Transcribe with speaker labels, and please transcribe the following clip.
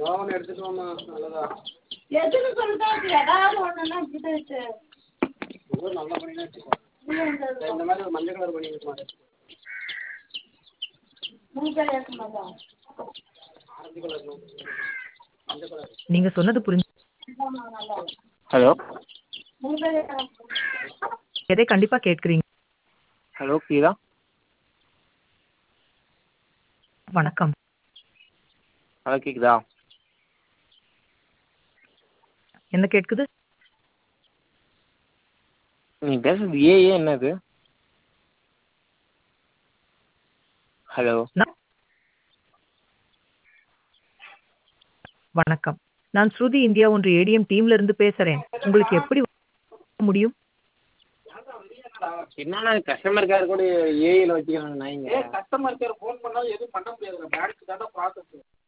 Speaker 1: ஏதோ ஒன்று எடுத்துட்டு வாம்மா நல்லதா
Speaker 2: எதுக்கு சொல்லுதா ஏதாவது ஒன்றுனா இது
Speaker 1: ஏதோ நல்ல பனியனா வச்சுக்கோ இந்த மாதிரி ஒரு மஞ்சள் கலர் பனியன் இருக்குமா
Speaker 2: மூணு ஏற்க மாட்டோம்
Speaker 1: ஆரஞ்சு கலர் மஞ்சள் கலர்
Speaker 3: நீங்க சொன்னது புரிஞ்சு
Speaker 4: ஹலோ
Speaker 2: மூணு பேர்
Speaker 3: எதை கண்டிப்பா கேட்கிறீங்க
Speaker 4: ஹலோ கீதா
Speaker 3: வணக்கம்
Speaker 4: ஹலோ கேக்குதா
Speaker 3: என்ன கேட்குது
Speaker 4: நீ பேசுறது ஏஏ என்னது ஹலோ
Speaker 3: நான்- வணக்கம் நான் ஸ்ருதி இந்தியா ஒன்று ஏடிஎம் டீம்ல இருந்து பேசுறேன் உங்களுக்கு எப்படி முடியும்
Speaker 4: என்னன்னா கஸ்டமர் கேர் கூட ஏஐல வச்சுக்கிறாங்க நாய்ங்க
Speaker 1: ஏ கஸ்டமர் கேர் ஃபோன் பண்ணாலும் எதுவும் பண்ண முடியாதுங்க பேங்க் தானே ப்ராசஸ்